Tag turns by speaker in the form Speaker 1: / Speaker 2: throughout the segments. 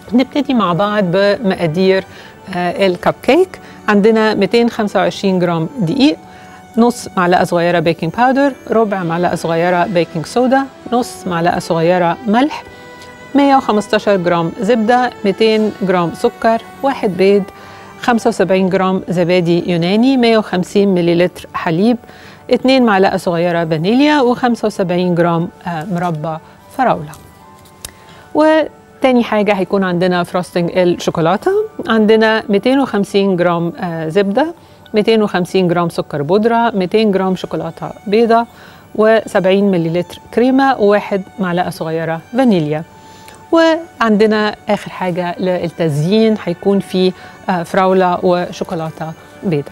Speaker 1: نبتدي مع بعض بمقادير آه، الكب كيك عندنا 225 جرام دقيق نص معلقة صغيرة بيكنج باودر ربع معلقة صغيرة بيكنج صودا نص معلقة صغيرة ملح 115 جرام زبدة 200 جرام سكر واحد بيض 75 جرام زبادي يوناني 150 مليلتر حليب 2 معلقة صغيرة فانيليا و75 جرام آه، مربى فراولة وتاني حاجة هيكون عندنا فروستنج الشوكولاتة عندنا 250 جرام آه، زبدة 250 جرام سكر بودرة 200 جرام شوكولاتة بيضة و70 مليلتر كريمة وواحد معلقة صغيرة فانيليا وعندنا آخر حاجة للتزيين هيكون في آه، فراولة وشوكولاتة بيضة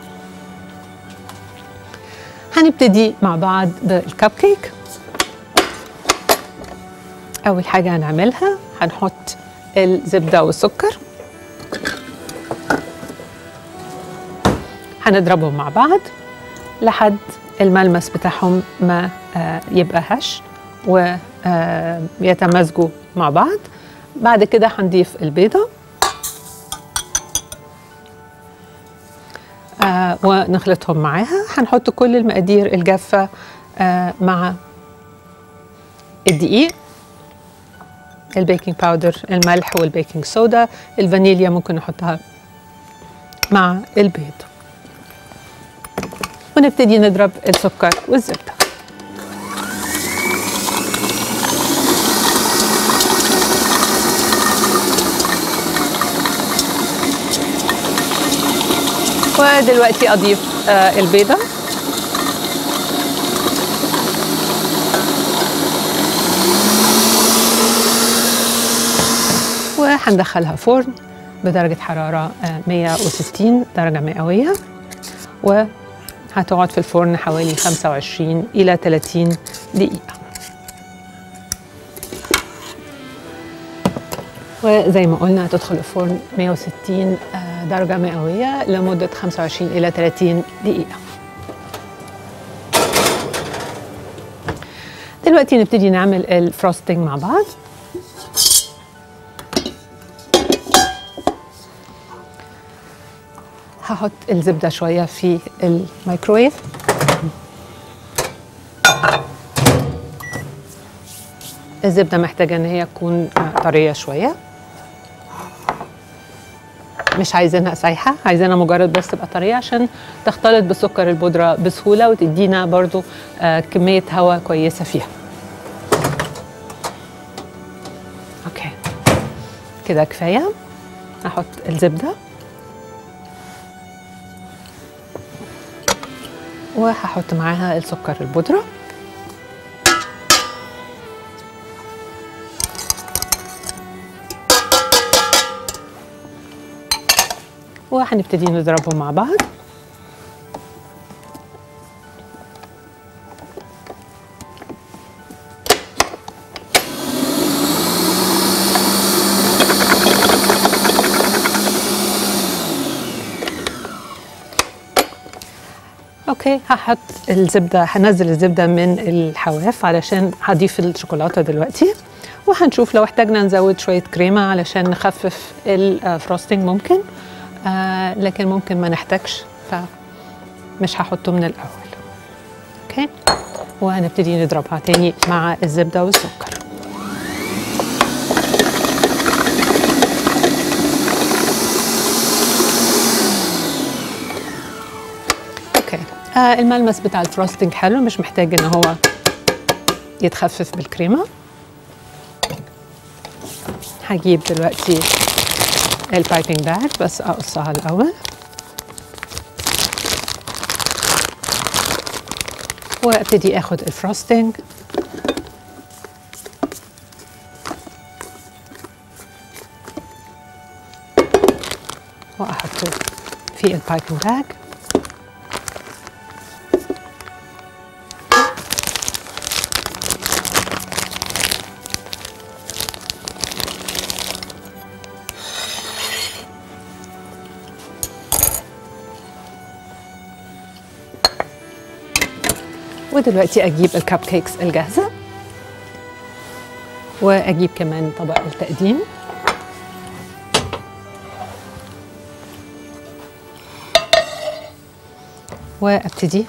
Speaker 1: هنبتدي مع بعض بالكب كيك أول حاجة هنعملها هنحط الزبدة والسكر هنضربهم مع بعض لحد الملمس بتاعهم ما آه، يبقى هش ويتمازجوا مع بعض بعد كده هنضيف البيضة آه، ونخلطهم معاها هنحط كل المقادير الجافة آه، مع الدقيق البيكنج باودر الملح والبيكنج صودا الفانيليا ممكن نحطها مع البيض ونبتدي نضرب السكر والزبده ودلوقتي اضيف آه، البيضه وهندخلها فرن بدرجة حرارة آه، 160 درجة مئوية وهتقعد في الفرن حوالي 25 إلى 30 دقيقة وزي ما قلنا هتدخل الفرن 160 آه، درجة مئوية لمدة 25 إلى 30 دقيقة دلوقتي نبتدي نعمل الفروستنج مع بعض هحط الزبدة شوية في الميكرويف الزبدة محتاجة إن هي تكون آه، طرية شوية مش عايزينها سايحة عايزينها مجرد بس تبقى طرية عشان تختلط بسكر البودرة بسهولة وتدينا برضو آه، كمية هواء كويسة فيها اوكي كده كفاية احط الزبدة وهحط معاها السكر البودرة وهنبتدي نضربهم مع بعض اوكي هحط الزبده هنزل الزبده من الحواف علشان هضيف الشوكولاته دلوقتي وهنشوف لو احتاجنا نزود شويه كريمه علشان نخفف الفروستنج ممكن آه لكن ممكن ما نحتاجش فمش هحطه من الاول اوكي وهنبتدي نضربها تاني مع الزبده والسكر اوكي آه الملمس بتاع الفروستنج حلو مش محتاج ان هو يتخفف بالكريمه هجيب دلوقتي البايبنج باج بس اقصها الاول وابتدي اخد الفروستنج واحطه في البايبنج باج ودلوقتي اجيب الكب كيكس الجاهزه واجيب كمان طبق التقديم وابتدي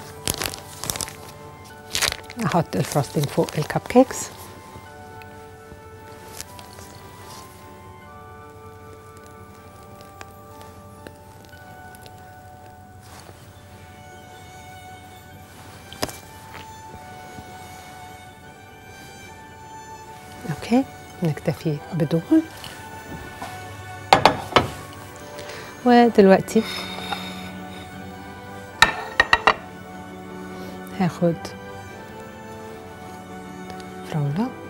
Speaker 1: احط الفروستنج فوق الكب كيكس اوكي نكتفي بدول ودلوقتي هاخد فراولة